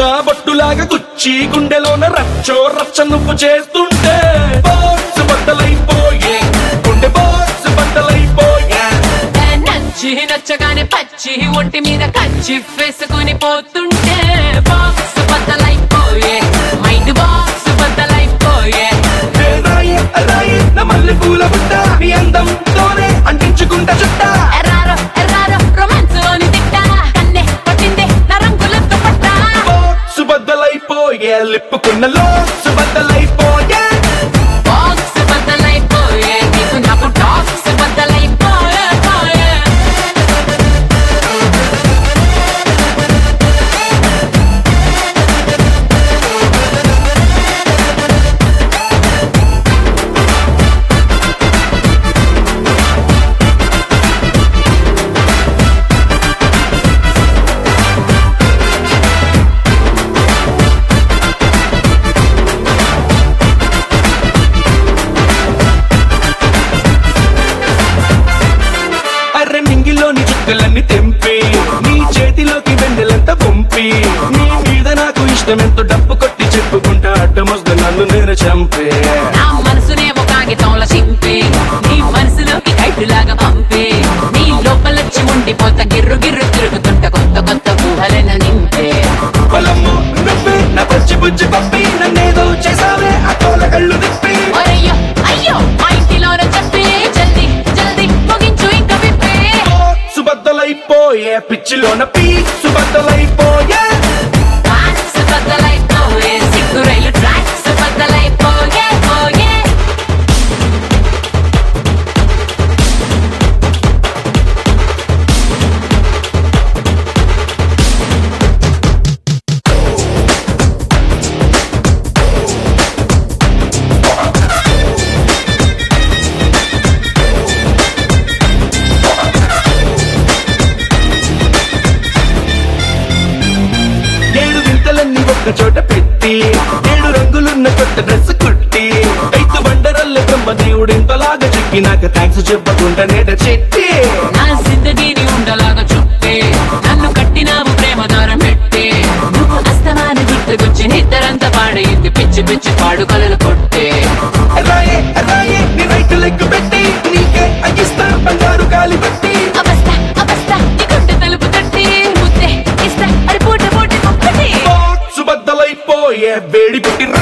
బొట్టులాగా గుచ్చి గుండెలోన రచ్చో రచ్చ నువ్వు చేస్తుంటే బాక్స్ బద్దలైపోయే గుండె బాక్స్ బద్దలైపోయే నచ్చి నచ్చగానే పచ్చి ఒంటి మీద కచ్చి వేసుకుని పోతుంటే బాక్స్ బద్దలైపోయే మైండ్ బాక్స్ బద్దలైపోయే ఏ రాయే రాయే నా మల్లె పూల బుట్ట నీ అందంతోనే అంటించుకుంటా చుట్టా ఎర్రారో ఎర్రారో రొమాన్స్ లోని తిట్ట కన్నే పట్టిందే నా రంగులతో పట్ట బాక్స్ బద్దలైపోయే లిప్పుకున్న లోక్స్ బద్దలైపోయే బాక్స్ బద్దలైపోయే నీకు నాకు టాక్స్ బద్దలైపోయే పోయే అర్రె నింగిలోని చుక్కలన్నీ తెంపి నీ చేతిలోకి వెన్నెలంత పంపి నీ మీద నాకు ఇష్టమెంతో డప్పు కొట్టి చెప్పుకుంటా అడ్డమొస్త నన్ను నేను చంపే నా మనసునేమో కాగితంలో చింపి నీ మనసులోకి కైటులాగా పంపి నీ లోపలొచ్చి ఉండిపోత గిర్రు గిర్రు తిరుగుతుంట కొత్త కొత్త ఊహలను నింపే పొలము నువ్వే నా పచ్చి బుజ్జి పప్పి నన్నేదో చేసావే ఆ తోల కళ్ళు తిప్పి ఒరయ్యో అయ్యో మా ఇంటిలోన చెప్పి జల్దీ జల్దీ ముగించు ఇంక విప్పి సుబద్దలైపోయే పిచ్చిలోన పీ సుబద్దలైపోయే ట్రాక్స్ బద్దలైపోయే సిగ్గు రైలు ట్రాక్స్ బద్దలైపోయే పోయే ఏడు వింతలన్నీ ఒక్క చోట పెట్టి ఏడు రంగులున్న కొత్త డ్రెస్ కుట్టి ఐదు బండరల్ల బ్రహ్మదేవుడు ఇంతలాగా చెక్కినాక థ్యాంక్స్ చెప్పకుండా నేట చెట్టి నా జిందగీని ఉండలాగా చుట్టే నన్ను కట్టినావు ప్రేమ దారం పెట్టే నువ్వు అస్తమాన గుర్తుకొచ్చి నిద్దరంతా పాడైంది పిచ్చి పిచ్చి పాడు కలలు కొట్టే రాయే రాయే నీ రైట్ లెగ్ పెట్టి నీకే అగిస్తా బంగారు గాలి పెట్టి అవస్థ అవస్థ నీ గుండె తలుపు తట్టి ముద్దే ఇస్తా అది పూట పూట ఒక్కటి సుబద్దలైపోయే వేడి పెట్టి